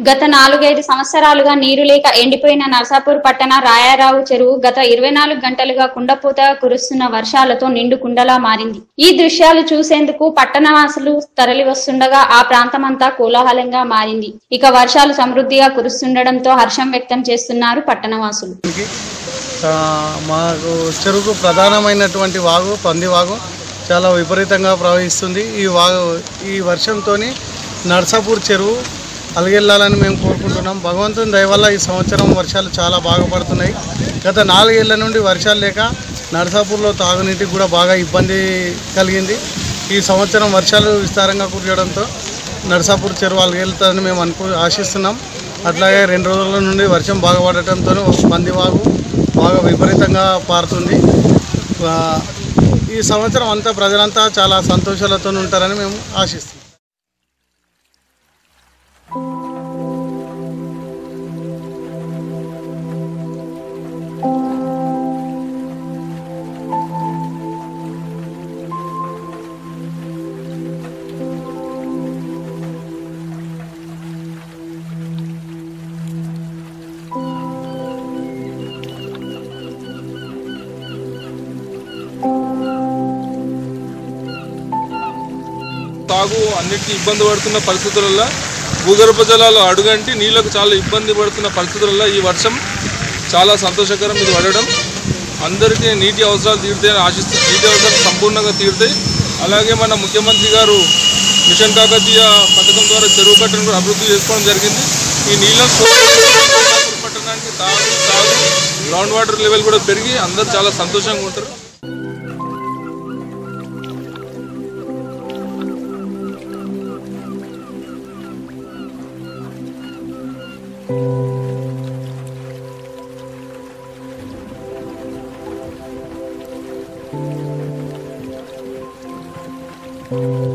గత నాలుగైదు సంవత్సరాలుగా నీరు లేక ఎండిపోయిన నర్సాపూర్ పట్టణ రాయారావు చెరువు గత ఇరవై నాలుగు గంటలుగా కుండపోతగా కురుస్తున్న వర్షాలతో నిండు కుండలా మారింది ఈ దృశ్యాలు చూసేందుకు పట్టణవాసులు తరలి వస్తుండగా ఆ ప్రాంతమంతా కోలాహలంగా మారింది ఇక వర్షాలు సమృద్ధిగా కురుస్తుండటంతో హర్షం వ్యక్తం చేస్తున్నారు పట్టణవాసులు కి, ఆ, మాకు చెరుకు ప్రధానమైనటువంటి వాగు పంది వాగు చాలా విపరీతంగా ప్రవహిస్తుంది ఈ వాగు ఈ వర్షంతో నర్సాపూర్ చెరువు అలగెళ్ళాలని మేము కోరుకుంటున్నాం భగవంతుని దయ వల్ల ఈ సంవత్సరం వర్షాలు చాలా బాగా పడుతున్నాయి గత నాలుగేళ్ల నుండి వర్షాలు లేక నర్సాపూర్లో తాగునీటికి కూడా బాగా ఇబ్బంది కలిగింది ఈ సంవత్సరం వర్షాలు విస్తారంగా కురియడంతో నర్సాపూర్ చెరువు అలగెళ్తాదని మేము అనుకు ఆశిస్తున్నాం అట్లాగే రెండు రోజుల నుండి వర్షం బాగా పడటంతో పందివాగు బాగా విపరీతంగా పారుతుంది ఆ, ఈ సంవత్సరం అంతా ప్రజలంతా చాలా సంతోషాలతో ఉంటారని మేము ఆశిస్తున్నాం తాగు అన్నిటికీ ఇబ్బంది పడుతున్న పరిస్థితులలో భూగర్భ జలాలు అడుగంటి నీళ్ళకు చాలా ఇబ్బంది పడుతున్న పరిస్థితులలో ఈ వర్షం చాలా సంతోషకరం ఇది పడడం అందరికీ నీటి అవసరాలు తీరుతాయని ఆశిస్తూ నీటి అవసరాలు సంపూర్ణంగా తీరుతాయి అలాగే మన ముఖ్యమంత్రి గారు మిషన్ కాకతీయ పథకం ద్వారా చెరువు కట్టను కూడా అభివృద్ధి చేసుకోవడం జరిగింది ఈ నీళ్ళను సోమవారం పట్టణానికి తాగు తాగు గ్రౌండ్ వాటర్ లెవెల్ కూడా పెరిగి అందరూ చాలా సంతోషంగా ఉంటారు ఆ